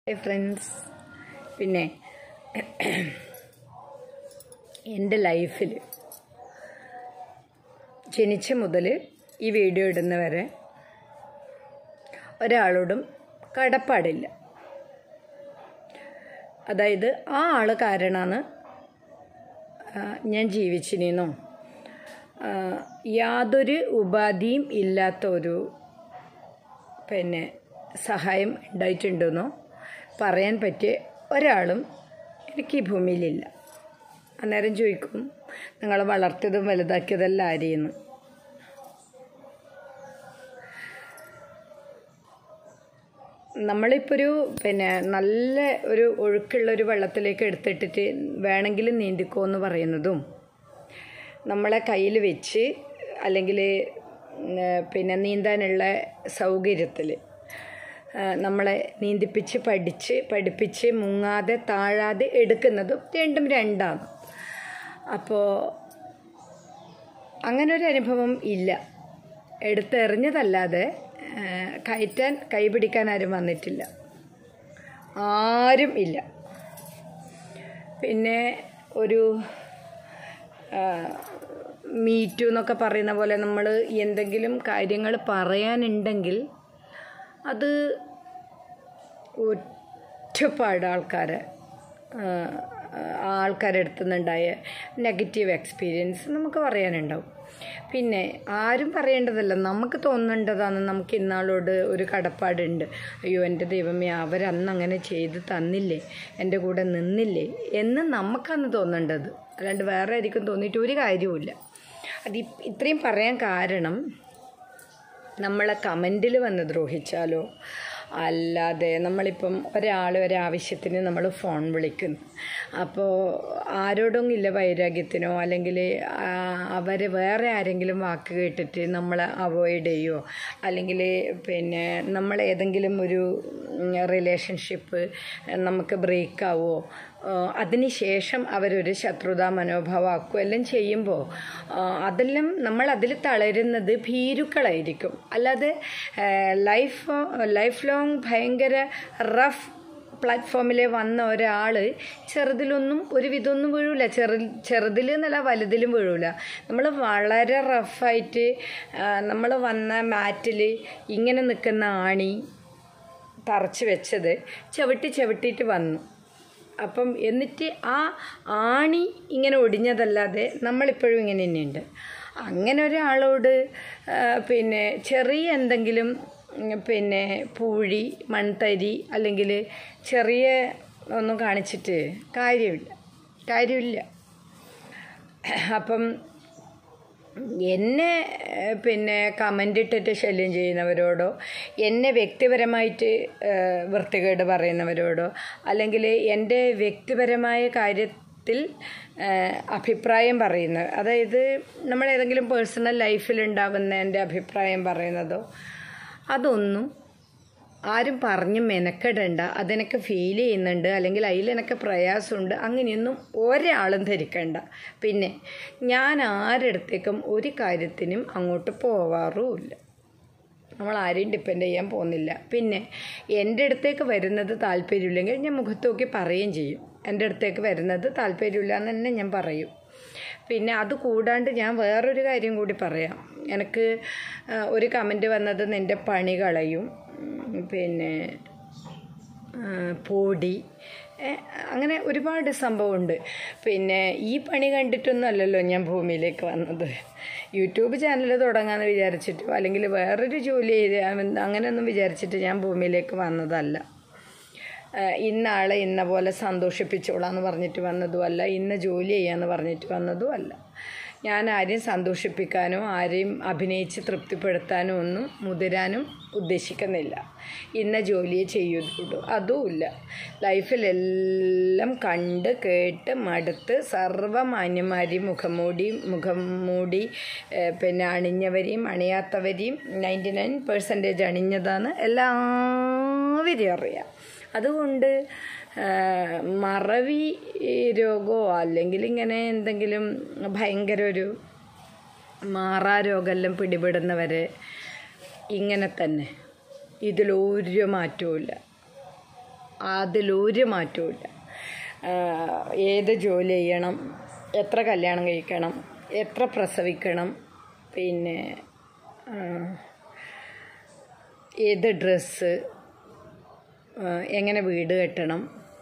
friends പിന്നെ എൻ്റെ ലൈഫിൽ ജനിച്ച മുതൽ ഈ വീഡിയോ ഇടുന്നവരെ ഒരാളോടും കടപ്പാടില്ല അതായത് ആ ആൾ കാരണമാണ് ഞാൻ ജീവിച്ചിരുന്നോ യാതൊരു ഉപാധിയും ഇല്ലാത്ത ഒരു പിന്നെ സഹായം ഉണ്ടായിട്ടുണ്ടെന്നോ പറയാൻ പറ്റിയ ഒരാളും എനിക്ക് ഈ ഭൂമിയിലില്ല അന്നേരം ചോദിക്കും നിങ്ങൾ വളർത്തിയതും വലുതാക്കിയതല്ല ആരെയെന്ന് നമ്മളിപ്പോൾ ഒരു പിന്നെ നല്ല ഒരു ഒഴുക്കുള്ള ഒരു വെള്ളത്തിലേക്ക് എടുത്തിട്ടിട്ട് വേണമെങ്കിൽ നീന്തിക്കോ എന്ന് പറയുന്നതും നമ്മളെ കയ്യിൽ വെച്ച് അല്ലെങ്കിൽ പിന്നെ നീന്താനുള്ള സൗകര്യത്തിൽ നമ്മളെ നീന്തിപ്പിച്ച് പഠിച്ച് പഠിപ്പിച്ച് മുങ്ങാതെ താഴാതെ എടുക്കുന്നതും രണ്ടും രണ്ടാണ് അപ്പോൾ അങ്ങനെ ഒരു അനുഭവം ഇല്ല എടുത്തെറിഞ്ഞതല്ലാതെ കയറ്റാൻ കൈപിടിക്കാൻ ആരും വന്നിട്ടില്ല ആരും ഇല്ല പിന്നെ ഒരു മീറ്റു എന്നൊക്കെ പറയുന്ന പോലെ നമ്മൾ എന്തെങ്കിലും കാര്യങ്ങൾ പറയാനുണ്ടെങ്കിൽ അത് ഒറ്റപ്പാട് ആൾക്കാരെ ആൾക്കാരുടെ അടുത്തു നിന്നുണ്ടായ നെഗറ്റീവ് എക്സ്പീരിയൻസ് നമുക്ക് പറയാനുണ്ടാവും പിന്നെ ആരും പറയേണ്ടതല്ല നമുക്ക് തോന്നേണ്ടതാണ് നമുക്ക് ഇന്നാളോട് ഒരു കടപ്പാടുണ്ട് അയ്യോ എൻ്റെ ദൈവമേ അവരന്ന് അങ്ങനെ ചെയ്ത് തന്നില്ലേ എൻ്റെ കൂടെ നിന്നില്ലേ എന്ന് നമുക്കന്ന് തോന്നേണ്ടത് അല്ലാണ്ട് വേറെ ആയിരിക്കും തോന്നിയിട്ട് ഒരു കാര്യവുമില്ല അത് ഇത്രയും പറയാൻ കാരണം നമ്മളെ കമൻറ്റിൽ വന്ന് ദ്രോഹിച്ചാലോ അല്ലാതെ നമ്മളിപ്പം ഒരാൾ ഒരാവശ്യത്തിന് നമ്മൾ ഫോൺ വിളിക്കുന്നു അപ്പോൾ ആരോടും ഇല്ല വൈരാഗ്യത്തിനോ അല്ലെങ്കിൽ അവർ വേറെ ആരെങ്കിലും വാക്ക് കേട്ടിട്ട് നമ്മളെ അവോയ്ഡ് ചെയ്യുമോ അല്ലെങ്കിൽ പിന്നെ നമ്മൾ ഏതെങ്കിലും ഒരു റിലേഷൻഷിപ്പ് നമുക്ക് ബ്രേക്ക് ആവുമോ അതിനുശേഷം അവരൊരു ശത്രുതാ മനോഭാവമാക്കുകയോ എല്ലാം ചെയ്യുമ്പോൾ അതെല്ലാം നമ്മൾ അതിൽ തളരുന്നത് ഭീരുക്കളായിരിക്കും അല്ലാതെ ലൈഫ് ലൈഫ് ലോങ് ഭയങ്കര റഫ് പ്ലാറ്റ്ഫോമിൽ വന്ന ഒരാൾ ചെറുതിലൊന്നും ഒരു വിധമൊന്നും വീഴൂല ചെറു ചെറുതിൽ എന്നല്ല വലുതിലും വീഴൂല നമ്മൾ വളരെ റഫായിട്ട് നമ്മൾ വന്ന മാറ്റിൽ ഇങ്ങനെ നിൽക്കുന്ന ആണി തറച്ച് വെച്ചത് ചവിട്ടി ചവിട്ടിയിട്ട് വന്നു അപ്പം എന്നിട്ട് ആ ആണി ഇങ്ങനെ ഒടിഞ്ഞതല്ലാതെ നമ്മളിപ്പോഴും ഇങ്ങനെ തന്നെയുണ്ട് അങ്ങനെ ഒരാളോട് പിന്നെ ചെറിയ എന്തെങ്കിലും പിന്നെ പൂഴി മൺതരി അല്ലെങ്കിൽ ചെറിയ ഒന്നും കാണിച്ചിട്ട് കാര്യമില്ല കാര്യമില്ല അപ്പം എന്നെ പിന്നെ കമൻ്റ് ഇട്ടിട്ട് ശല്യം ചെയ്യുന്നവരോടോ എന്നെ വ്യക്തിപരമായിട്ട് വൃത്തികേട് പറയുന്നവരോടോ അല്ലെങ്കിൽ എൻ്റെ വ്യക്തിപരമായ കാര്യത്തിൽ അഭിപ്രായം പറയുന്നത് അതായത് നമ്മൾ ഏതെങ്കിലും പേഴ്സണൽ ലൈഫിലുണ്ടാകുന്ന എൻ്റെ അഭിപ്രായം പറയുന്നതോ അതൊന്നും ആരും പറഞ്ഞു മെനക്കെടണ്ട അതെനിക്ക് ഫീൽ ചെയ്യുന്നുണ്ട് അല്ലെങ്കിൽ അതിൽ എനിക്ക് പ്രയാസമുണ്ട് അങ്ങനെയൊന്നും ഒരാളും ധരിക്കണ്ട പിന്നെ ഞാൻ ആരടുത്തേക്കും ഒരു കാര്യത്തിനും അങ്ങോട്ട് പോവാറുമില്ല നമ്മൾ ആരെയും ഡിപ്പെൻഡ് ചെയ്യാൻ പോകുന്നില്ല പിന്നെ എൻ്റെ അടുത്തേക്ക് വരുന്നത് താല്പര്യമില്ലെങ്കിൽ ഞാൻ മുഖത്ത് നോക്കി പറയുകയും ചെയ്യും എൻ്റെ അടുത്തേക്ക് വരുന്നത് താല്പര്യമില്ല എന്ന് തന്നെ ഞാൻ പറയും പിന്നെ അത് കൂടാണ്ട് ഞാൻ വേറൊരു കാര്യം കൂടി പറയാം എനിക്ക് ഒരു കമൻറ്റ് വന്നത് നിൻ്റെ പണി കളയും പിന്നെ പൊടി അങ്ങനെ ഒരുപാട് സംഭവമുണ്ട് പിന്നെ ഈ പണി കണ്ടിട്ടൊന്നും അല്ലല്ലോ ഞാൻ ഭൂമിയിലേക്ക് വന്നത് യൂട്യൂബ് ചാനൽ തുടങ്ങാമെന്ന് വിചാരിച്ചിട്ടോ അല്ലെങ്കിൽ വേറൊരു ജോലി ചെയ്ത് അങ്ങനെയൊന്നും വിചാരിച്ചിട്ട് ഞാൻ ഭൂമിയിലേക്ക് വന്നതല്ല ഇന്നാളെ ഇന്ന പോലെ സന്തോഷിപ്പിച്ചോളാന്ന് പറഞ്ഞിട്ട് വന്നതുമല്ല ഇന്ന ജോലി ചെയ്യാന്ന് പറഞ്ഞിട്ട് വന്നതും അല്ല ഞാൻ ആരെയും സന്തോഷിപ്പിക്കാനോ ആരെയും അഭിനയിച്ച് തൃപ്തിപ്പെടുത്താനോ ഒന്നും മുതിരാനും ഉദ്ദേശിക്കുന്നില്ല ഇന്ന ജോലിയെ ചെയ്യുള്ളൂ അതുമില്ല ലൈഫിലെല്ലാം കണ്ട് കേട്ട് മടുത്ത് സർവ്വമാന്യന്മാരെയും മുഖം മൂടി മുഖം മൂടി പിന്നെ അണിഞ്ഞവരെയും അണിയാത്തവരെയും നയൻറ്റി നയൻ പെർസെൻറ്റേജ് അണിഞ്ഞതാണ് എല്ലാവരെയും അറിയാം അതുകൊണ്ട് മറവി രോഗമോ അല്ലെങ്കിൽ ഇങ്ങനെ എന്തെങ്കിലും ഭയങ്കര ഒരു മാറാ രോഗമെല്ലാം പിടിപെടുന്നവരെ ഇങ്ങനെ തന്നെ ഇതിലൊരു മാറ്റവും അതിലൊരു മാറ്റവും ഇല്ല ആഹ് ഏത് ജോലി ചെയ്യണം എത്ര കല്യാണം കഴിക്കണം എത്ര പ്രസവിക്കണം പിന്നെ ആഹ് ഏത് ഡ്രസ്സ് എങ്ങനെ വീട് കെട്ടണം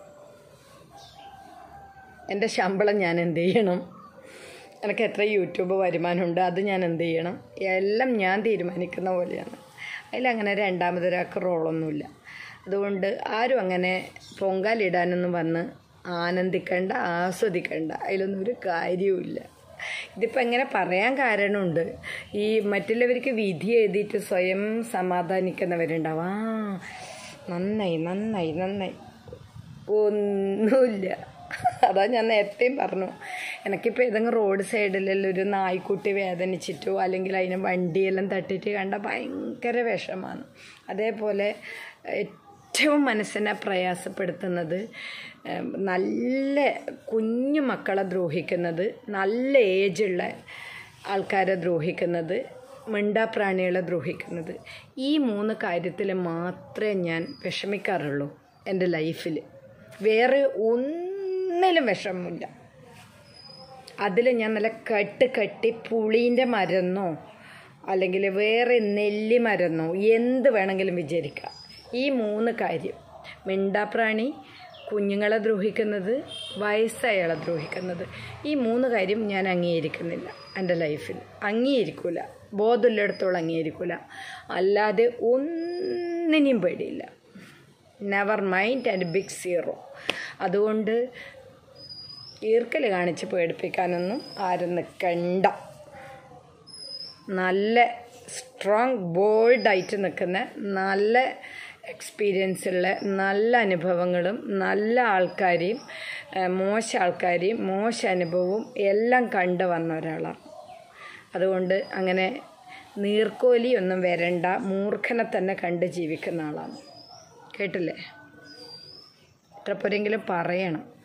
എൻ്റെ ശമ്പളം ഞാൻ എന്ത് ചെയ്യണം എനിക്ക് എത്ര യൂട്യൂബ് വരുമാനമുണ്ട് അത് ഞാൻ എന്ത് ചെയ്യണം എല്ലാം ഞാൻ തീരുമാനിക്കുന്ന പോലെയാണ് അതിലങ്ങനെ രണ്ടാമതൊരാൾക്ക് റോളൊന്നുമില്ല അതുകൊണ്ട് ആരും അങ്ങനെ പൊങ്കാലിടാനൊന്നും വന്ന് ആനന്ദിക്കേണ്ട ആസ്വദിക്കേണ്ട അതിലൊന്നും ഒരു കാര്യവുമില്ല ഇതിപ്പോൾ എങ്ങനെ പറയാൻ കാരണമുണ്ട് ഈ മറ്റുള്ളവർക്ക് വിധി എഴുതിയിട്ട് സ്വയം സമാധാനിക്കുന്നവരുണ്ടാവും ആ നന്നായി നന്നായി നന്നായി ഒന്നുമില്ല അതാ ഞാൻ നേരത്തെയും പറഞ്ഞു എനിക്കിപ്പോൾ ഏതെങ്കിലും റോഡ് സൈഡിലെല്ലാം ഒരു നായ്ക്കുട്ടി വേദനിച്ചിട്ടോ അല്ലെങ്കിൽ അതിനെ വണ്ടിയെല്ലാം തട്ടിയിട്ട് കണ്ട ഭയങ്കര വിഷമാണ് അതേപോലെ ഏറ്റവും മനസ്സിനെ പ്രയാസപ്പെടുത്തുന്നത് ഏം, നല്ല കുഞ്ഞു മക്കളെ ദ്രോഹിക്കുന്നത് നല്ല ഏജുള്ള ആൾക്കാരെ ദ്രോഹിക്കുന്നത് മിണ്ടാപ്രാണികളെ ദ്രോഹിക്കുന്നത് ഈ മൂന്ന് കാര്യത്തിൽ മാത്രമേ ഞാൻ വിഷമിക്കാറുള്ളൂ എൻ്റെ ലൈഫിൽ വേറെ ഒന്നിലും വിഷമമില്ല അതിൽ ഞാൻ നല്ല കട്ട് കട്ടി പുളീൻ്റെ മരന്നോ അല്ലെങ്കിൽ വേറെ നെല്ലി മരന്നോ എന്ത് വേണമെങ്കിലും വിചാരിക്കാം ഈ മൂന്ന് കാര്യം മിണ്ടാപ്രാണി കുഞ്ഞുങ്ങളെ ദ്രോഹിക്കുന്നത് വയസ്സായാളെ ദ്രോഹിക്കുന്നത് ഈ മൂന്ന് കാര്യം ഞാൻ അംഗീകരിക്കുന്നില്ല എൻ്റെ ലൈഫിൽ അംഗീകരിക്കില്ല ബോധമില്ലയിടത്തോളം അംഗീകരിക്കില്ല അല്ലാതെ ഒന്നിനെയും പേടിയില്ല never mind and big zero അതുകൊണ്ട് ഈർക്കൽ കാണിച്ച് പേടിപ്പിക്കാനൊന്നും ആരും നിൽക്കണ്ട നല്ല സ്ട്രോങ് ബോൾഡായിട്ട് നിൽക്കുന്ന നല്ല എക്സ്പീരിയൻസ് ഉള്ള നല്ല അനുഭവങ്ങളും നല്ല ആൾക്കാരെയും ഏഹ്, മോശം ആൾക്കാരെയും മോശം അനുഭവവും എല്ലാം കണ്ടു വന്ന ഒരാളാണ് അതുകൊണ്ട് അങ്ങനെ നീർക്കോലിയൊന്നും വരണ്ട മൂർഖനെ തന്നെ കണ്ട് ജീവിക്കുന്ന ആളാണ് കേട്ടില്ലേ എത്ര പോരെങ്കിലും പറയണം